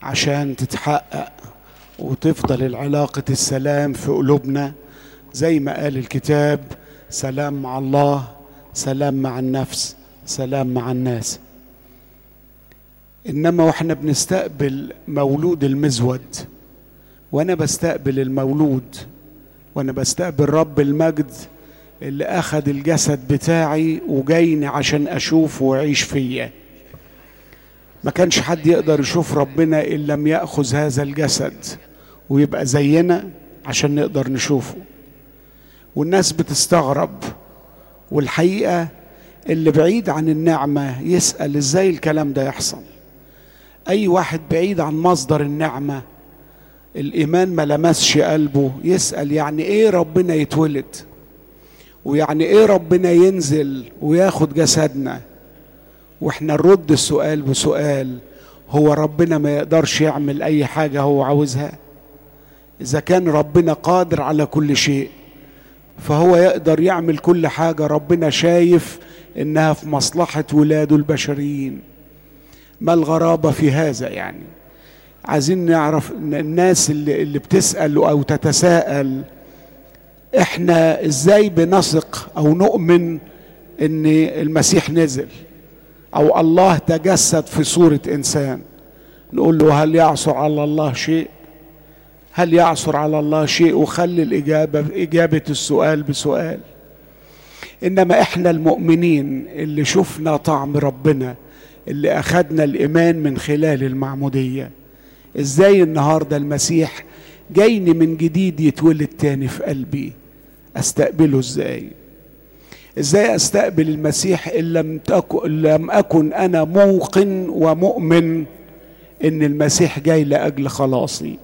عشان تتحقق وتفضل العلاقة السلام في قلوبنا زي ما قال الكتاب سلام مع الله سلام مع النفس سلام مع الناس انما واحنا بنستقبل مولود المزود وانا بستقبل المولود وانا بستقبل رب المجد اللي اخذ الجسد بتاعي وجايني عشان اشوفه ويعيش فيا ما كانش حد يقدر يشوف ربنا ان لم ياخذ هذا الجسد ويبقى زينا عشان نقدر نشوفه والناس بتستغرب والحقيقه اللي بعيد عن النعمه يسال ازاي الكلام ده يحصل اي واحد بعيد عن مصدر النعمه الايمان ما لمسش قلبه يسال يعني ايه ربنا يتولد ويعني ايه ربنا ينزل وياخد جسدنا واحنا نرد السؤال بسؤال هو ربنا ما يقدرش يعمل اي حاجه هو عاوزها اذا كان ربنا قادر على كل شيء فهو يقدر يعمل كل حاجه ربنا شايف انها في مصلحه ولاده البشريين ما الغرابه في هذا يعني عايزين نعرف ان الناس اللي, اللي بتسال او تتساءل احنا ازاي بنثق او نؤمن ان المسيح نزل او الله تجسد في صوره انسان نقول له هل يعثر على الله شيء هل يعثر على الله شيء وخلي الاجابه اجابه السؤال بسؤال انما احنا المؤمنين اللي شفنا طعم ربنا اللي اخذنا الايمان من خلال المعموديه ازاي النهارده المسيح جايني من جديد يتولد تاني في قلبي استقبله ازاي ازاي استقبل المسيح ان لم تكن لم اكن انا موقن ومؤمن ان المسيح جاي لاجل خلاصي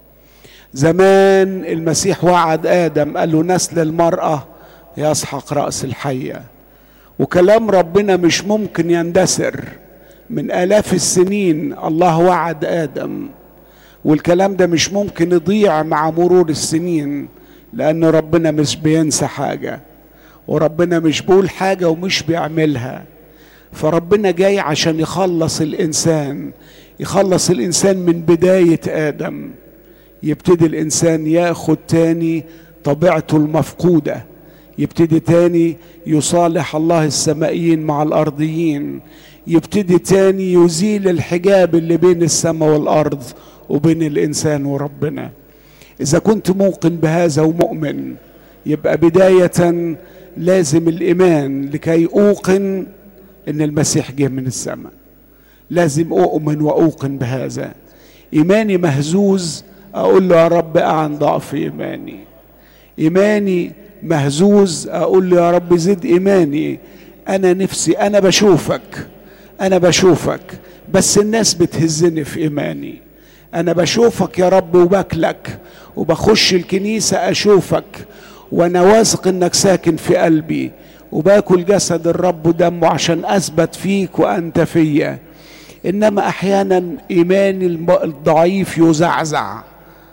زمان المسيح وعد ادم قال له نسل المراه يسحق راس الحيه وكلام ربنا مش ممكن يندثر من الاف السنين الله وعد ادم والكلام ده مش ممكن يضيع مع مرور السنين لان ربنا مش بينسى حاجه وربنا مش بيقول حاجه ومش بيعملها فربنا جاي عشان يخلص الانسان يخلص الانسان من بدايه ادم يبتدي الانسان ياخد تاني طبيعته المفقوده يبتدي تاني يصالح الله السمائيين مع الارضيين يبتدي تاني يزيل الحجاب اللي بين السماء والارض وبين الانسان وربنا اذا كنت موقن بهذا ومؤمن يبقى بدايه لازم الايمان لكي اوقن ان المسيح جه من السماء لازم اؤمن واوقن بهذا ايماني مهزوز اقول له يا رب اعن ضعف ايماني ايماني مهزوز اقول له يا رب زد ايماني انا نفسي انا بشوفك انا بشوفك بس الناس بتهزني في ايماني انا بشوفك يا رب وباكلك وبخش الكنيسه اشوفك وانا واثق انك ساكن في قلبي وباكل جسد الرب ودمه عشان اثبت فيك وانت فيا انما احيانا ايماني الضعيف يزعزع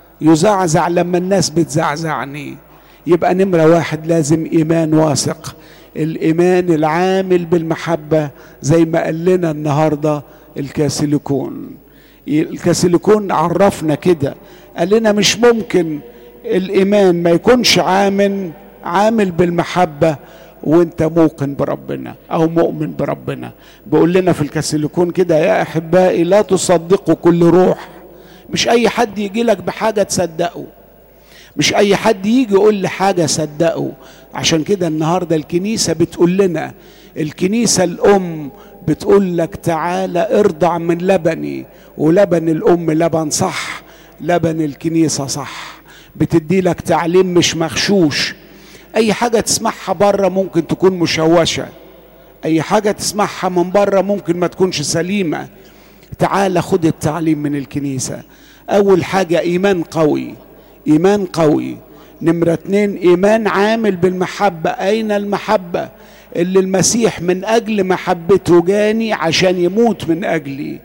يزعزع لما الناس بتزعزعني يبقى نمره واحد لازم ايمان واثق الايمان العامل بالمحبه زي ما قال لنا النهارده الكاسيليكون الكاسيليكون عرفنا كده قال لنا مش ممكن الايمان ما يكونش عامل عامل بالمحبه وانت موقن بربنا او مؤمن بربنا بيقول لنا في الكاسيليكون كده يا احبائي لا تصدقوا كل روح مش اي حد يجي لك بحاجه تصدقه مش اي حد يجي يقول لي حاجه صدقه عشان كده النهارده الكنيسه بتقول لنا الكنيسه الام بتقول لك تعالى ارضع من لبني ولبن الام لبن صح لبن الكنيسه صح بتدي لك تعليم مش مغشوش اي حاجه تسمعها بره ممكن تكون مشوشه اي حاجه تسمعها من بره ممكن ما تكونش سليمه تعال خد التعليم من الكنيسه اول حاجه ايمان قوي ايمان قوي نمرة اتنين ايمان عامل بالمحبة اين المحبة اللي المسيح من اجل محبته جاني عشان يموت من اجلي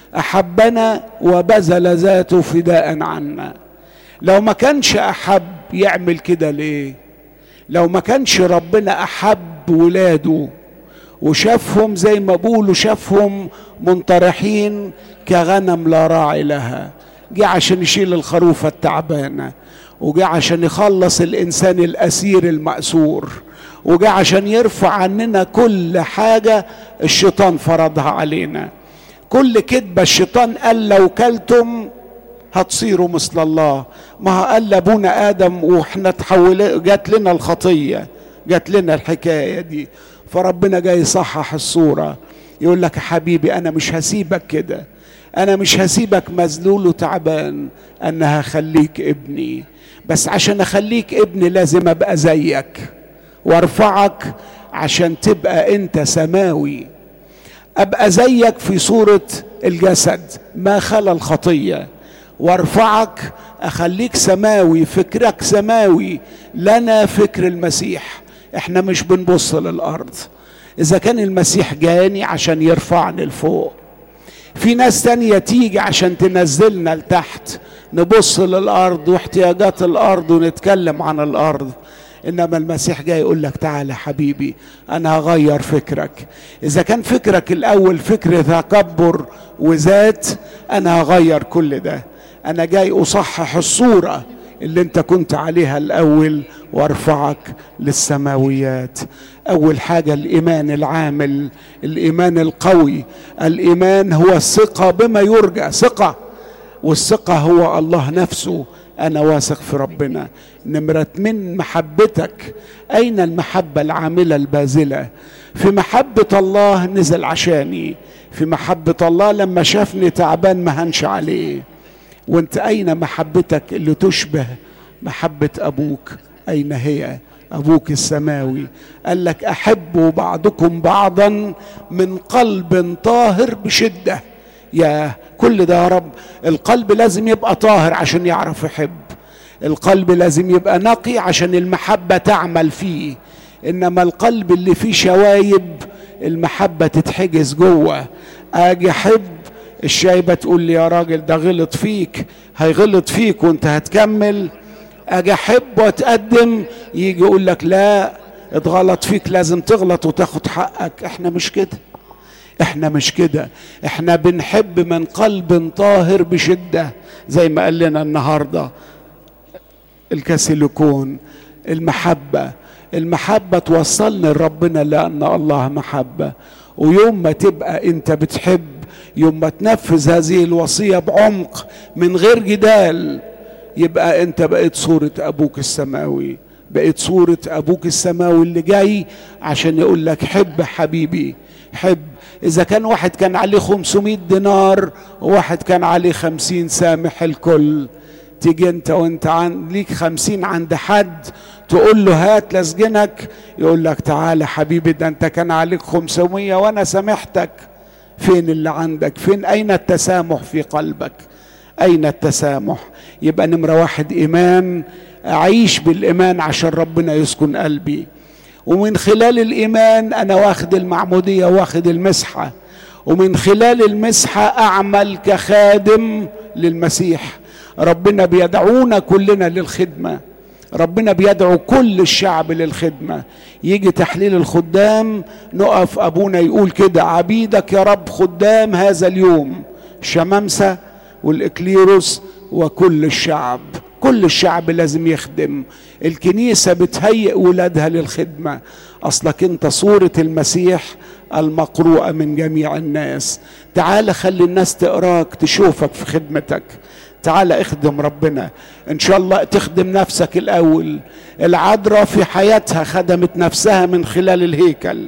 احبنا وبذل ذاته فداء عنا لو ما كانش احب يعمل كده ليه لو ما كانش ربنا احب ولاده وشافهم زي ما بيقولوا شافهم منطرحين كغنم لا راعي لها جه عشان يشيل الخروفة التعبانة وجه عشان يخلص الإنسان الأسير المأسور وجه عشان يرفع عننا كل حاجة الشيطان فرضها علينا كل كذبة الشيطان قال لو كلتم هتصيروا مثل الله ما قال لابونا آدم واحنا تحول جات لنا الخطية جات لنا الحكاية دي فربنا جاي يصحح الصورة يقول لك يا حبيبي أنا مش هسيبك كده أنا مش هسيبك مذلول وتعبان أنا هخليك ابني بس عشان أخليك ابني لازم أبقى زيك وارفعك عشان تبقى أنت سماوي أبقى زيك في صورة الجسد ما خلا الخطية وارفعك أخليك سماوي فكرك سماوي لنا فكر المسيح احنا مش بنبص للأرض إذا كان المسيح جاني عشان يرفعني لفوق في ناس تانية تيجي عشان تنزلنا لتحت نبص للأرض واحتياجات الأرض ونتكلم عن الأرض إنما المسيح جاي يقول لك تعالى حبيبي أنا هغير فكرك إذا كان فكرك الأول فكر تكبر وذات أنا هغير كل ده أنا جاي أصحح الصورة اللي انت كنت عليها الاول وارفعك للسماويات اول حاجه الايمان العامل الايمان القوي الايمان هو الثقه بما يرجى ثقه والثقه هو الله نفسه انا واثق في ربنا نمره من محبتك اين المحبه العامله الباذله في محبه الله نزل عشاني في محبه الله لما شافني تعبان ما هنش عليه وانت اين محبتك اللي تشبه محبه ابوك اين هي ابوك السماوي قال لك احبوا بعضكم بعضا من قلب طاهر بشده يا كل ده يا رب القلب لازم يبقى طاهر عشان يعرف يحب القلب لازم يبقى نقي عشان المحبه تعمل فيه انما القلب اللي فيه شوايب المحبه تتحجز جوه اجي احب الشايبة تقول لي يا راجل ده غلط فيك هيغلط فيك وانت هتكمل اجي احب واتقدم يجي يقول لك لا اتغلط فيك لازم تغلط وتاخد حقك احنا مش كده احنا مش كده احنا بنحب من قلب طاهر بشدة زي ما قال لنا النهاردة الكاسيليكون المحبة المحبة توصلني لربنا لأن الله محبة ويوم ما تبقى انت بتحب يوم ما تنفذ هذه الوصية بعمق من غير جدال يبقى انت بقيت صورة ابوك السماوي بقيت صورة ابوك السماوي اللي جاي عشان يقول لك حب حبيبي حب اذا كان واحد كان عليه 500 دينار وواحد كان عليه 50 سامح الكل تيجي انت وانت عن ليك خمسين عند حد تقول له هات لسجنك يقول لك تعالى حبيبي ده انت كان عليك خمسمية وانا سامحتك فين اللي عندك فين اين التسامح في قلبك اين التسامح يبقى نمرة واحد ايمان اعيش بالايمان عشان ربنا يسكن قلبي ومن خلال الايمان انا واخد المعمودية واخد المسحة ومن خلال المسحة اعمل كخادم للمسيح ربنا بيدعونا كلنا للخدمه ربنا بيدعو كل الشعب للخدمه يجي تحليل الخدام نقف ابونا يقول كده عبيدك يا رب خدام هذا اليوم شمامسه والاكليروس وكل الشعب كل الشعب لازم يخدم الكنيسه بتهيئ ولادها للخدمه اصلك انت صوره المسيح المقروءه من جميع الناس تعال خلي الناس تقراك تشوفك في خدمتك تعال اخدم ربنا ان شاء الله تخدم نفسك الاول العذراء في حياتها خدمت نفسها من خلال الهيكل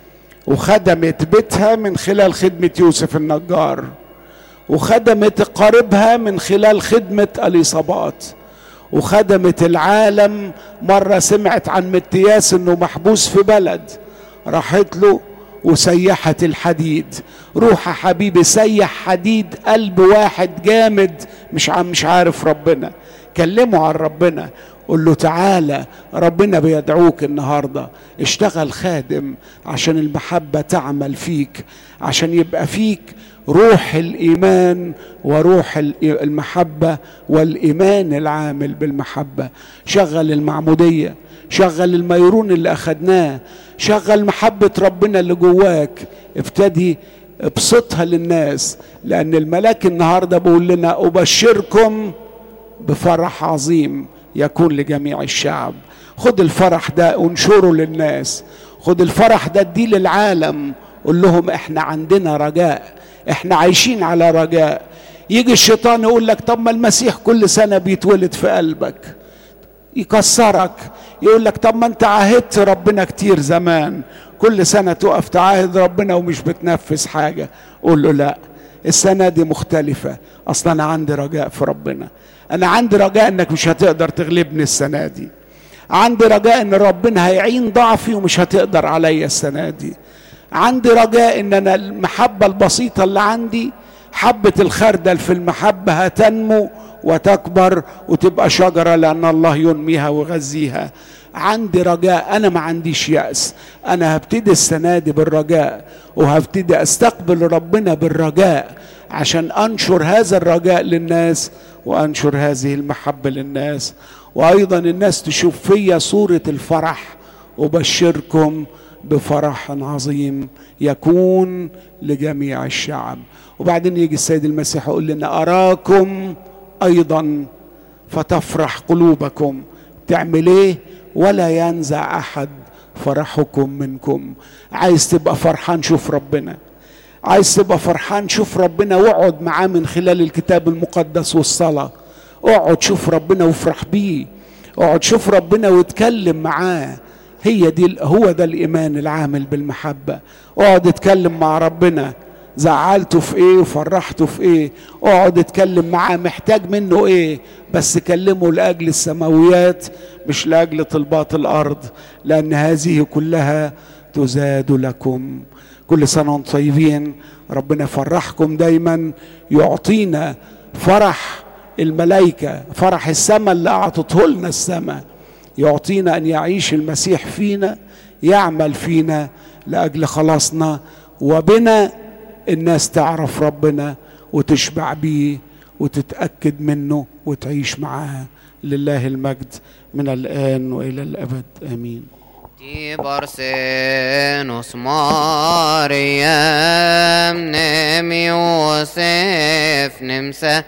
وخدمت بيتها من خلال خدمة يوسف النجار وخدمت قاربها من خلال خدمة اليصابات وخدمت العالم مرة سمعت عن متياس انه محبوس في بلد راحت له وسيحت الحديد روح يا حبيبي سيح حديد قلب واحد جامد مش عم مش عارف ربنا كلمه عن ربنا قول له تعالى ربنا بيدعوك النهارده اشتغل خادم عشان المحبه تعمل فيك عشان يبقى فيك روح الايمان وروح المحبه والايمان العامل بالمحبه شغل المعموديه شغل الميرون اللي اخدناه شغل محبه ربنا اللي جواك ابتدي ابسطها للناس لان الملاك النهارده بيقول لنا ابشركم بفرح عظيم يكون لجميع الشعب خد الفرح ده وانشره للناس خد الفرح ده اديه للعالم قول لهم احنا عندنا رجاء احنا عايشين على رجاء يجي الشيطان يقول لك طب ما المسيح كل سنة بيتولد في قلبك يكسرك يقول لك طب ما انت عاهدت ربنا كتير زمان كل سنة تقف تعاهد ربنا ومش بتنفذ حاجة قول له لا السنة دي مختلفة أصلا أنا عندي رجاء في ربنا أنا عندي رجاء إنك مش هتقدر تغلبني السنة دي عندي رجاء إن ربنا هيعين ضعفي ومش هتقدر عليا السنة دي عندي رجاء إن أنا المحبة البسيطة اللي عندي حبة الخردل في المحبة هتنمو وتكبر وتبقى شجرة لأن الله ينميها ويغذيها عندي رجاء أنا ما عنديش يأس أنا هبتدي السنة دي بالرجاء وهبتدي أستقبل ربنا بالرجاء عشان أنشر هذا الرجاء للناس وأنشر هذه المحبة للناس وأيضا الناس تشوف فيا صورة الفرح أبشركم بفرح عظيم يكون لجميع الشعب وبعدين يجي السيد المسيح يقول لنا أراكم أيضا فتفرح قلوبكم تعمل ايه ولا ينزع احد فرحكم منكم عايز تبقى فرحان شوف ربنا عايز تبقى فرحان شوف ربنا واقعد معاه من خلال الكتاب المقدس والصلاه اقعد شوف ربنا وافرح بيه اقعد شوف ربنا واتكلم معاه هي دي هو ده الايمان العامل بالمحبه اقعد اتكلم مع ربنا زعلته في ايه وفرحته في ايه اقعد اتكلم معاه محتاج منه ايه بس كلمه لاجل السماويات مش لاجل طلبات الارض لان هذه كلها تزاد لكم كل سنه وانتم طيبين ربنا يفرحكم دايما يعطينا فرح الملائكه فرح السماء اللي اعطته لنا السماء يعطينا ان يعيش المسيح فينا يعمل فينا لاجل خلاصنا وبنا الناس تعرف ربنا وتشبع بيه وتتأكد منه وتعيش معاه لله المجد من الآن وإلى الأبد آمين برسنوس مريم نم يوسف نمسه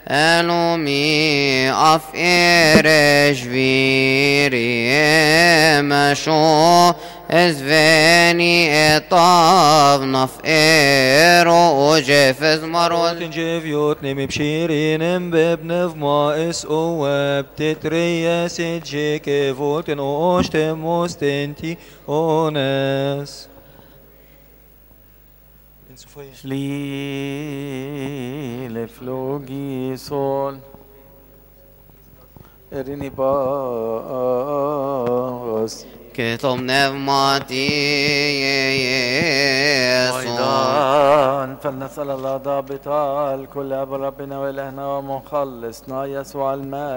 ألومي أف إيرش فيري مشو إزفاني إطاف نف إيرو أجفز مروز جيفيوت نمي بشيرين ببنف ما اس او بتتريا سيجي كيفوتن اوشت موستنتي اونس Lille flogison Erini bas كتب نفماتي يسوع أيضا فلنسأل الله ضابط الكل أب ربنا وإلهنا ومخلصنا يسوع المال